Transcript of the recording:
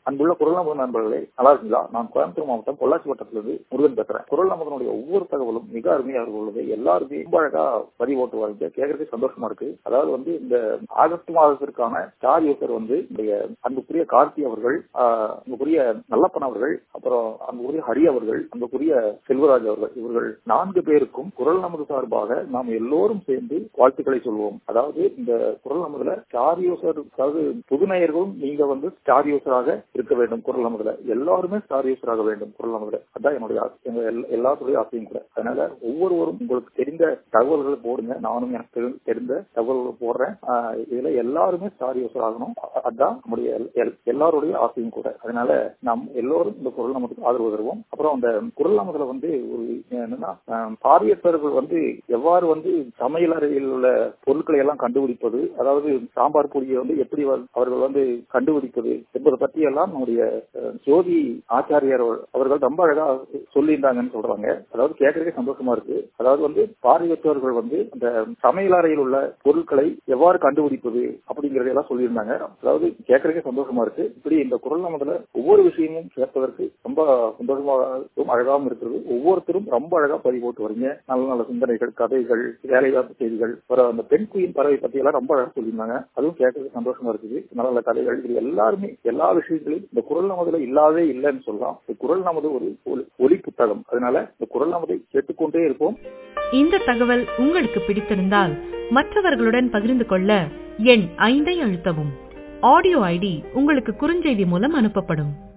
அன்புள்ள குரல் நமது நண்பர்களே நல்லா இருக்கீங்களா நான் கோயம்புத்தூர் மாவட்டம் பொள்ளாச்சி வட்டத்திலிருந்து முருகன் பேசுறேன் குரல் நமதனுடைய ஒவ்வொரு தகவலும் மிக அருமையாக உள்ளது எல்லாருமே ரொம்ப அழகா பதிவு ஓட்டு வரது கேட்கறதுக்கு சந்தோஷமா இருக்கு அதாவது வந்து இந்த ஆகஸ்ட் மாதத்திற்கான ஸ்டார் யூசர் வந்து இந்த அன்புக்குரிய கார்த்தி அவர்கள் ஆஹ், அன்புக்குரிய நல்லப்பன் அவர்கள் அப்புறம் அன்புக்குரிய ஹரி அவர்கள் அன்புக்குரிய செல்வராஜ் அவர்கள் இவர்கள் நான்கு பேருக்கும் குரல் நமது சார்பாக நாம் எல்லோரும் சேர்ந்து வாழ்த்துக்களை சொல்வோம் அதாவது இந்த குரல் நமதுல ஸ்டார் யூசர் அதாவது புது நேயர்களும் நீங்க வந்து ஸ்டார் யூசராக இருக்க வேண்டும் குரல் நமதுல எல்லாருமே ஸ்டார் யூசராக வேண்டும் குரல் நமதுல அதான் என்னுடைய ஆசை எங்க எல்லா- எல்லாத்துடைய ஆசையும் கூட அதனால ஒவ்வொருவரும் உங்களுக்கு தெரிந்த தகவல்களை போடுங்க நானும் எனக்கு தெரி- தெரிந்த தகவல்களை போடுறேன் ஆஹ் இதுல எல்லாருமே ஸ்டார் யூசர் ஆகணும் அ- அதான் நம்முடைய எல்- எல்- எல்லாருடைய ஆசையும் கூட அதனால நாம் எல்லோரும் இந்த குரல் நமதுக்கு ஆதரவு தருவோம் அப்புறம் அந்த குரல் நமதுல வந்து ஒரு என்னன்னா ஆஹ் பார்வையற்றவர்கள் வந்து எவ்வாறு வந்து சமையல் அறையில் உள்ள பொருட்களை எல்லாம் கண்டுபிடிப்பது அதாவது சாம்பார் பொடியை வந்து எப்படி வ- அவர்கள் வந்து கண்டுபிடிப்பது என்பதை பற்றி எல்லாம் நம்முடைய அஹ், ஜோதி ஆச்சாரியார் அவர்- அவர்கள் ரொம்ப அழகா சொல்லியிருந்தாங்கன்னு சொல்றாங்க அதாவது கேட்கறதுக்கே சந்தோஷமா இருக்கு அதாவது வந்து பார்வையற்றவர்கள் வந்து அந்த சமையல் அறையில் உள்ள பொருட்களை எவ்வாறு கண்டுபிடிப்பது அப்படிங்கறதையெல்லாம் சொல்லியிருந்தாங்க அதாவது கேட்கறதுக்கே சந்தோஷமா இருக்கு இப்படி இந்த குரல் நமதுல ஒவ்வொரு விஷயமும் சேர்ப்பதற்கு ரொம்ப சந்தோஷமாகவும் அழகாகவும் இருக்கிறது ஒவ்வொருத்தரும் ரொம்ப அழகா பதிவு போட்டு வரீங்க நல்ல நல்ல சிந்தனைகள் கதைகள் வேலைவாய்ப்பு செய்திகள் அப்புறம் அந்த பெண் குயின் பறவை பத்தி எல்லாம் ரொம்ப அழகா சொல்லியிருந்தாங்க அதுவும் கேட்கறது சந்தோஷமா இருக்குது நல்ல நல்ல கதைகள் இது எல்லாருமே எல்லா விஷயங்களையும் இந்த குரல் நமதுல இல்லாதே இல்லைன்னு சொல்லலாம் இந்த குரல் நமது ஒரு ஒலி- ஒலி புத்தகம் அதனால இந்த குரல் நமதை கேட்டுக்கொண்டே இருப்போம் இந்த தகவல் உங்களுக்கு பிடித்திருந்தால் மற்றவர்களுடன் பகிர்ந்து கொள்ள எண் ஐந்தை அழுத்தவும் ஆடியோ ஐடி உங்களுக்கு குறுஞ்செய்தி மூலம் அனுப்பப்படும்